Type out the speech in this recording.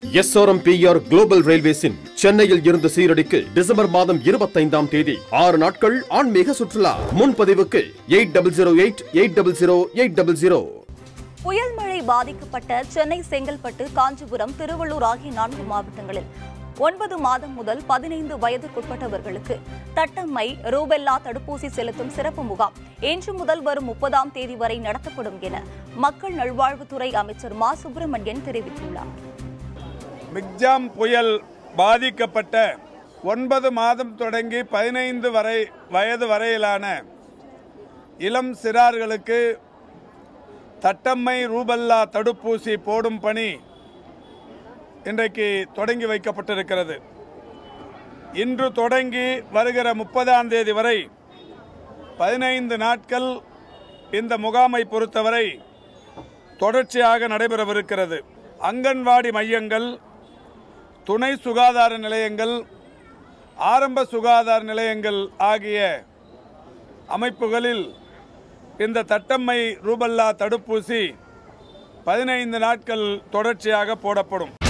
SRMPR global ரயில்வேஸின் சென்னையில் இருந்து சீரடிக்கு December மாதம் இருபத்தைந்தாம் தேதி ஆறு நாட்கள் ஆன்மீக சுற்றுலா முன்பதிவுக்கு eight double zero eight eight double zero eight double zero புயல் மழை பாதிக்கப்பட்ட சென்னை செங்கல்பட்டு காஞ்சிபுரம் திருவள்ளூர் ஆகிய நான்கு மாவட்டங்களில் ஒன்பது மாதம் முதல் பதினைந்து வயதுக்குட்பட்டவர்களுக்கு தட்டம்மை ரூபெல்லா தடுப்பூசி செலுத்தும் சிறப்பு முகாம் இன்று முதல் வரும் முப்பதாம் தேதி வரை நடத்தப்படும் என மக்கள் நல்வாழ்வுத்துறை அமைச்சர் மா சுப்பிரமணியன் தெரிவித்துள்ளார் மிக்ஜாம் புயல் பாதிக்கப்பட்ட ஒன்பது மாதம் தொடங்கி பதினைந்து வரை வயது வரையிலான இளம் சிறார்களுக்கு தட்டம்மை ரூபல்லா தடுப்பூசி போடும் பணி இன்றைக்கு தொடங்கி வைக்கப்பட்டிருக்கிறது இன்று தொடங்கி வருகிற முப்பதாம் தேதி வரை பதினைந்து நாட்கள் இந்த முகாமை பொறுத்தவரை தொடர்ச்சியாக நடைபெறவிருக்கிறது அங்கன்வாடி மையங்கள் துணை சுகாதார நிலையங்கள் ஆரம்ப சுகாதார நிலையங்கள் ஆகிய அமைப்புகளில் இந்த தட்டம்மை ரூபல்லா தடுப்பூசி பதினைந்து நாட்கள் தொடர்ச்சியாக போடப்படும்